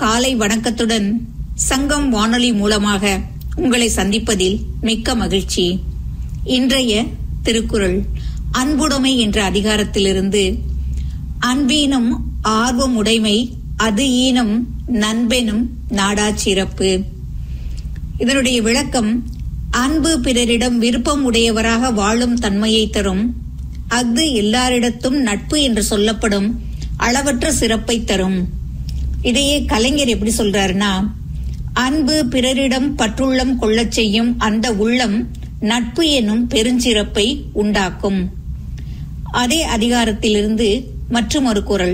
காலை வணக்கத்துடன் சங்கம் வானொலி மூலமாக உங்களை சந்திப்பதில் மிக்க மகிழ்ச்சி இன்றைய திருக்குறள் அன்புடைமை என்ற அதிகாரத்திலிருந்து அன்பீனும் ஆர்வமுடைமை அது ஈனம் நண்பெனும் நாடாச் சிறப்பு இதனுடைய விளக்கம் அன்பு பிறரிடம் விருப்பம் உடையவராக வாழும் தன்மையை தரும் அஃது எல்லாரிடத்தும் நட்பு என்று சொல்லப்படும் அளவற்ற சிறப்பை தரும் இதையே கலைஞர் எப்படி சொல்றாருன்னா அன்பு பிறரிடம் பற்றுள்ளம் கொள்ளச் செய்யும் அந்த உள்ளம் நட்பு எனும் பெருஞ்சிறப்பை உண்டாக்கும் அதே அதிகாரத்திலிருந்து மற்றும் ஒரு குரல்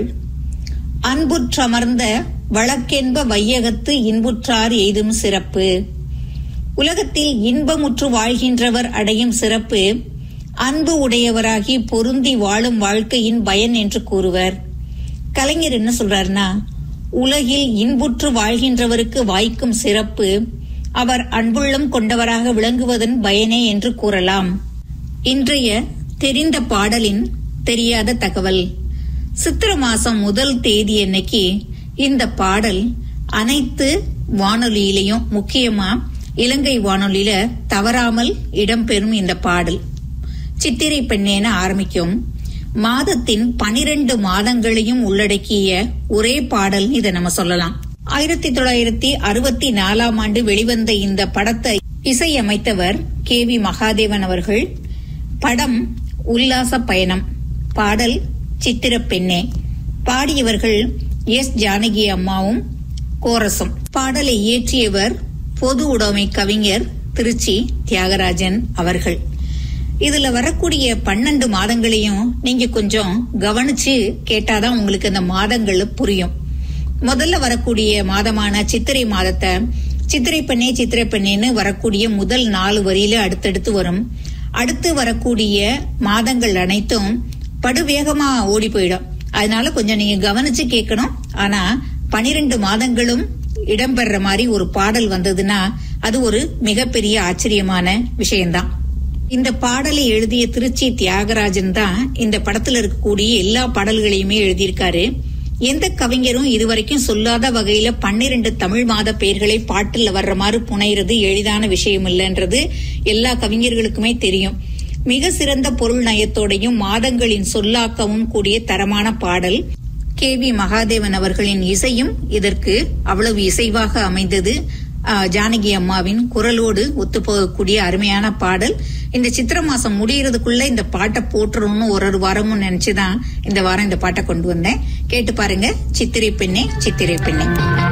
அன்புற்றமர்ந்த வழக்கென்ப வையகத்து இன்புற்றார் எய்தும் சிறப்பு உலகத்தில் இன்பமுற்று வாழ்கின்றவர் அடையும் சிறப்பு அன்பு உடையவராகி பொருந்தி வாழும் வாழ்க்கையின் பயன் என்று கூறுவர் கலைஞர் என்ன சொல்றாருன்னா உலகில் இன்புற்று வாழ்கின்றவருக்கு வாய்க்கும் சிறப்பு அவர் அன்புள்ளம் கொண்டவராக விளங்குவதன் பயனே என்று கூறலாம் இன்றைய தெரிந்த பாடலின் தெரியாத தகவல் சித்திர மாசம் முதல் தேதி அன்னைக்கு இந்த பாடல் அனைத்து வானொலியிலையும் முக்கியமா இலங்கை வானொலியில தவறாமல் இடம்பெறும் இந்த பாடல் சித்திரை பெண்ணேன ஆரம்பிக்கும் மாதத்தின் பனிரெண்டு மாதங்களையும் உள்ளடக்கிய ஒரே பாடல் இதை நம்ம சொல்லலாம் ஆயிரத்தி தொள்ளாயிரத்தி அறுபத்தி நாலாம் ஆண்டு வெளிவந்த இந்த படத்தை இசையமைத்தவர் கே வி மகாதேவன் அவர்கள் படம் உல்லாச பயணம் பாடல் சித்திர பெண்ணே பாடியவர்கள் எஸ் ஜானகி அம்மாவும் கோரசும் பாடலை இயற்றியவர் பொது உடைமை கவிஞர் திருச்சி தியாகராஜன் அவர்கள் இதுல வரக்கூடிய பன்னெண்டு மாதங்களையும் நீங்க கொஞ்சம் கவனிச்சு கேட்டாதான் உங்களுக்கு அந்த மாதங்கள் புரியும் முதல்ல வரக்கூடிய மாதமான சித்திரை மாதத்தை சித்திரை பெண்ணே சித்திரை பெண்ணேன்னு வரக்கூடிய முதல் நாலு வரியில அடுத்தடுத்து வரும் அடுத்து வரக்கூடிய மாதங்கள் அனைத்தும் படுவேகமா ஓடி போயிடும் அதனால கொஞ்சம் நீங்க கவனிச்சு கேட்கணும் ஆனா பனிரெண்டு மாதங்களும் இடம்பெற மாதிரி ஒரு பாடல் வந்ததுன்னா அது ஒரு மிகப்பெரிய ஆச்சரியமான விஷயம்தான் இந்த பாடலை எழுதிய திருச்சி தியாகராஜன் தான் இந்த படத்துல இருக்கக்கூடிய எல்லா பாடல்களையுமே எழுதியிருக்காரு எந்த கவிஞரும் இதுவரைக்கும் சொல்லாத வகையில பன்னிரண்டு தமிழ் மாத பெயர்களை பாட்டுல வர்ற மாதிரி புனைறது எளிதான விஷயம் இல்லைன்றது எல்லா கவிஞர்களுக்குமே தெரியும் மிக சிறந்த பொருள் நயத்தோடையும் மாதங்களின் சொல்லாக்கமும் கூடிய தரமான பாடல் கே வி மகாதேவன் அவர்களின் இசையும் இதற்கு அவ்வளவு இசைவாக அமைந்தது ஆஹ், ஜானகி அம்மாவின் குரலோடு ஒத்துப்போகக்கூடிய அருமையான பாடல் இந்த சித்திர மாசம் முடியறதுக்குள்ள இந்த பாட்டை போட்டுறணும்னு ஒரு ஒரு வாரமும் நினைச்சுதான் இந்த வாரம் இந்த பாட்டை கொண்டு வந்தேன் கேட்டு பாருங்க சித்திரை பெண்ணே சித்திரை பெண்ணே